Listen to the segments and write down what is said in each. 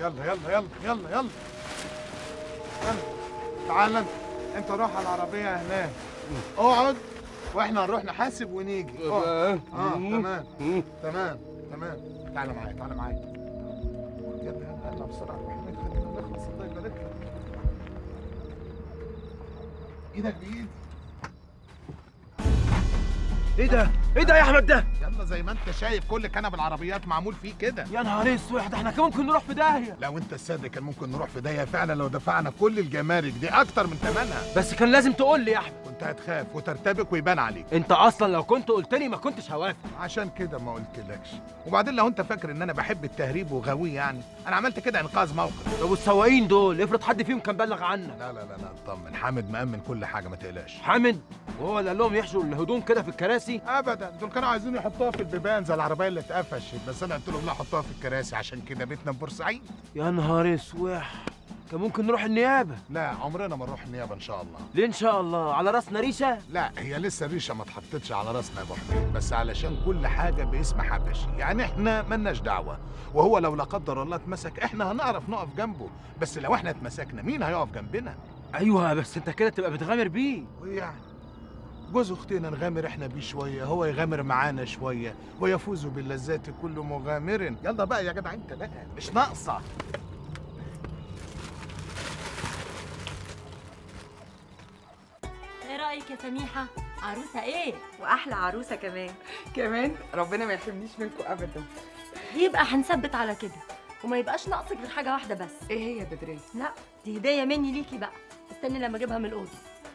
يلا يلا يلا يلا يلا يلا تعال انت انت روح على العربيه هناك اقعد واحنا نروح نحاسب ونيجي اقعد. اه تمام تمام تمام تعالى معايا تعالى معايا يلا يلا يلا بسرعه نروح هناك خلينا نخلص الله يبارك لك ايدك بايدي ايه ده؟ ايه ده يا احمد ده؟ يلا زي ما انت شايف كل كنب العربيات معمول فيه كده يا نهار اسود ده احنا كمان ممكن نروح في داهيه لو انت الصادق كان ممكن نروح في داهيه فعلا لو دفعنا كل الجمارك دي اكتر من ثمنها بس كان لازم تقول لي يا احمد كنت هتخاف وترتبك ويبان عليك انت اصلا لو كنت قلت لي ما كنتش هوافق عشان كده ما قلتلكش وبعدين لو انت فاكر ان انا بحب التهريب وغاوي يعني انا عملت كده انقاذ موقف طب والسواقين دول افرض حد فيهم كان بلغ عنك لا لا لا لا اطمن حامد مأمن كل حاجه ما تقلقش حامد وهو اللي قال لهم يحشوا الهدوم كده في الكراسي ابدا دول كانوا عايزين يحطوها في البيبان زي العربيه اللي اتقفشت بس انا قلت لهم لا حطوها في الكراسي عشان كده بيتنا في بورسعيد يا نهار اسوح كان ممكن نروح النيابه لا عمرنا ما نروح النيابه ان شاء الله ليه ان شاء الله على راسنا ريشه لا هي لسه الريشه ما اتحطتش على راسنا يا ابو حميد بس علشان كل حاجه باسم حبشي يعني احنا ملناش دعوه وهو لو لا قدر الله اتمسك احنا هنعرف نقف جنبه بس لو احنا اتمسكنا مين هيقف جنبنا ايوه بس انت كده تبقى بتغامر بيه وايه يعني جوز اختنا نغامر احنا بيه شويه هو يغامر معانا شويه ويفوز باللذات كل مغامر يلا بقى يا جدع انت بقى مش ناقصه ايه رايك يا سميحه عروسه ايه واحلى عروسه كمان كمان ربنا ما يحرمنيش منكم ابدا يبقى هنثبت على كده وما يبقاش ناقصك غير حاجه واحده بس ايه هي يا بدريه لا دي هديه مني ليكي بقى استني لما اجيبها من الاوضه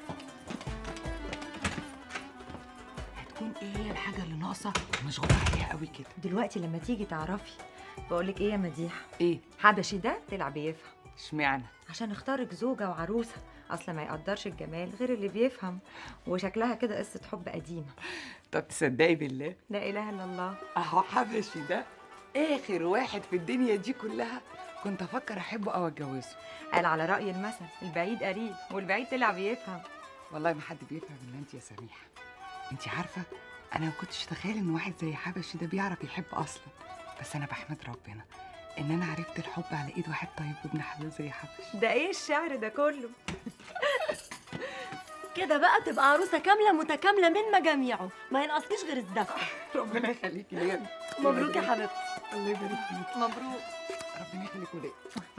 هتكون ايه هي الحاجه اللي ناقصه مشغوله عليها قوي كده دلوقتي لما تيجي تعرفي بقولك ايه يا مديحه ايه حبشي ده طلع بيفهم اشمعنى عشان اختارك زوجه وعروسه اصلا ما يقدرش الجمال غير اللي بيفهم وشكلها كده قصه حب قديمه طب تصدقي بالله لا اله الا الله اهو حبشي ده اخر واحد في الدنيا دي كلها كنت افكر احبه او اتجوزه قال على راي المثل البعيد قريب والبعيد طلع بيفهم والله ما حد بيفهم الا انت يا سميحه انت عارفه انا ما كنتش اتخيل ان واحد زي حبشي ده بيعرف يحب اصلا بس انا بحمد ربنا ان انا عرفت الحب على ايد واحد طيب وابن حلال زي حبشي ده ايه الشعر ده كله كده بقى تبقى عروسه كامله متكامله من مجاميعه ما ينقصكيش غير الزفه ربنا يخليكي ليا مبروك يا حبيبتي الله يبارك فيك مبروك ربنا يخليكوا ليا